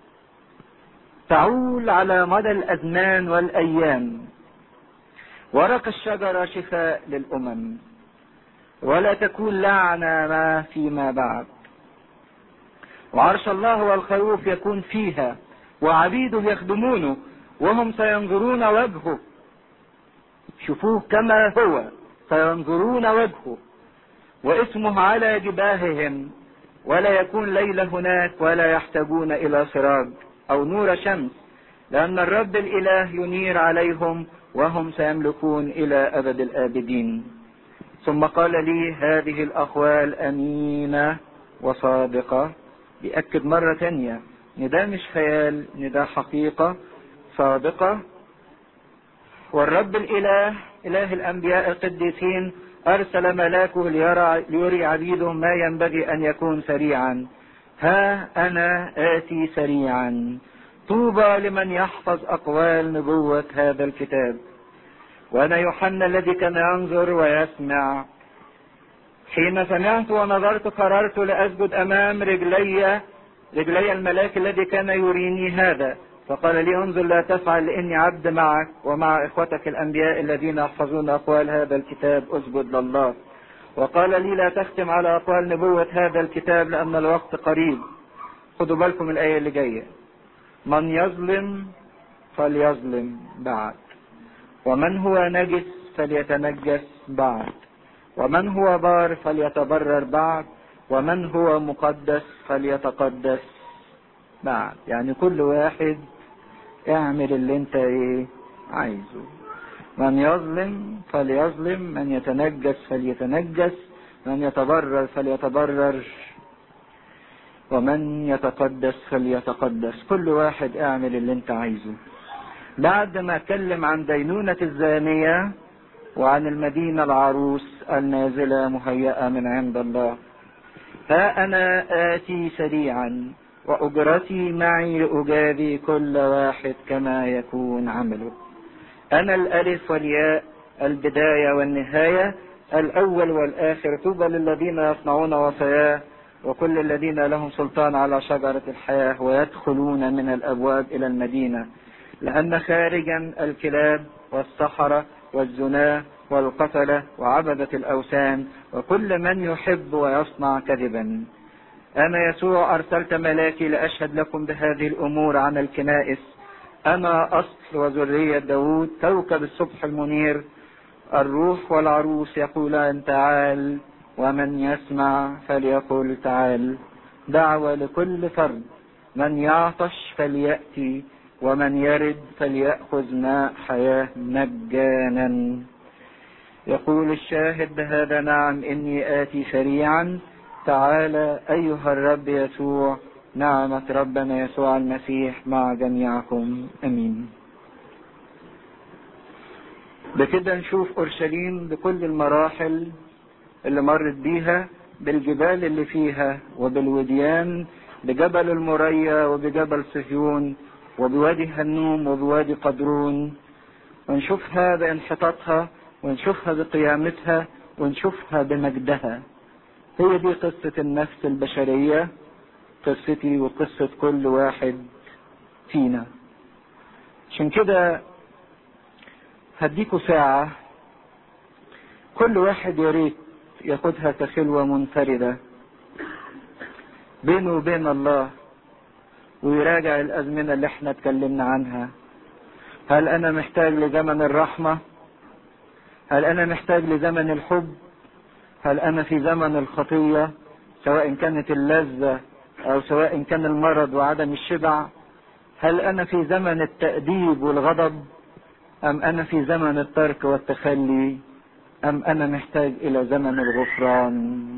تعول على مدى الأزمان والأيام ورق الشجرة شفاء للأمم ولا تكون لعنة ما فيما بعد وعرش الله والخروف يكون فيها وعبيده يخدمونه وهم سينظرون وجهه شوفوه كما هو سينظرون وجهه واسمه على جباههم ولا يكون ليلة هناك ولا يحتاجون إلى سراج أو نور شمس لأن الرب الإله ينير عليهم وهم سيملكون إلى أبد الآبدين ثم قال لي هذه الأقوال أمينة وصادقة بيأكد مرة تانية إن ده مش خيال إن ده حقيقة صادقة والرب الإله إله الأنبياء القديسين أرسل ملاكه ليرى ليري عبيده ما ينبغي أن يكون سريعا ها أنا آتي سريعا طوبى لمن يحفظ أقوال نبوة هذا الكتاب وأنا يوحنا الذي كان ينظر ويسمع حين سمعت ونظرت قررت لأسجد أمام رجلي رجلي الملاك الذي كان يريني هذا فقال لي انظر لا تفعل لاني عبد معك ومع اخوتك الانبياء الذين يحفظون اقوال هذا الكتاب اسجد لله وقال لي لا تختم على اقوال نبوة هذا الكتاب لان الوقت قريب خدوا بالكم الايه اللي جايه من يظلم فليظلم بعد ومن هو نجس فليتنجس بعد ومن هو بار فليتبرر بعد ومن هو مقدس فليتقدس بعد يعني كل واحد اعمل اللي انت ايه عايزه من يظلم فليظلم من يتنجس فليتنجس من يتبرر فليتبرر ومن يتقدس فليتقدس كل واحد اعمل اللي انت عايزه بعد ما اتكلم عن دينونة الزانية وعن المدينة العروس النازلة مهيئة من عند الله ها أنا آتي سريعا وأجرتي معي لأجازي كل واحد كما يكون عمله أنا الألف والياء البداية والنهاية الأول والآخر طوبى للذين يصنعون وصاياه وكل الذين لهم سلطان على شجرة الحياة ويدخلون من الأبواب إلى المدينة لأن خارجا الكلاب والسحرة والزناة والقتلة وعبدة الأوثان وكل من يحب ويصنع كذبا أنا يسوع أرسلت ملاكي لأشهد لكم بهذه الأمور عن الكنائس أنا أصل وذرية داود كوكب الصبح المنير الروح والعروس يقولان تعال ومن يسمع فليقل تعال دعوة لكل فرد من يعطش فليأتي ومن يرد فليأخذ ماء حياة مجانا يقول الشاهد بهذا نعم إني آتي سريعا تعالى أيها الرب يسوع نعمة ربنا يسوع المسيح مع جميعكم أمين بكده نشوف أورشليم بكل المراحل اللي مرت بيها بالجبال اللي فيها وبالوديان بجبل المريا وبجبل صهيون وبوادي هنوم وبوادي قدرون ونشوفها بانحطاطها ونشوفها بقيامتها ونشوفها بمجدها هي دي قصة النفس البشرية قصتي وقصة كل واحد فينا عشان كده هديكوا ساعة كل واحد يا ريت ياخدها كخلوة منفردة بينه وبين الله ويراجع الأزمنة اللي احنا اتكلمنا عنها هل أنا محتاج لزمن الرحمة هل أنا محتاج لزمن الحب هل أنا في زمن الخطية سواء كانت اللذة أو سواء كان المرض وعدم الشبع هل أنا في زمن التأديب والغضب أم أنا في زمن الترك والتخلي أم أنا محتاج إلى زمن الغفران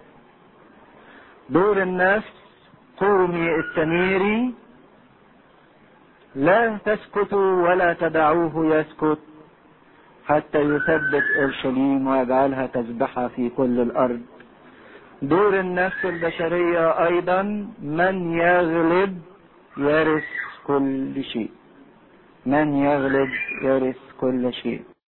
دور النفس قومي استنيري لا تسكتوا ولا تدعوه يسكت حتى يثبت اورشليم ويجعلها تسبحة في كل الارض دور النفس البشرية ايضا من يغلب يرث كل شيء من يغلب يرث كل شيء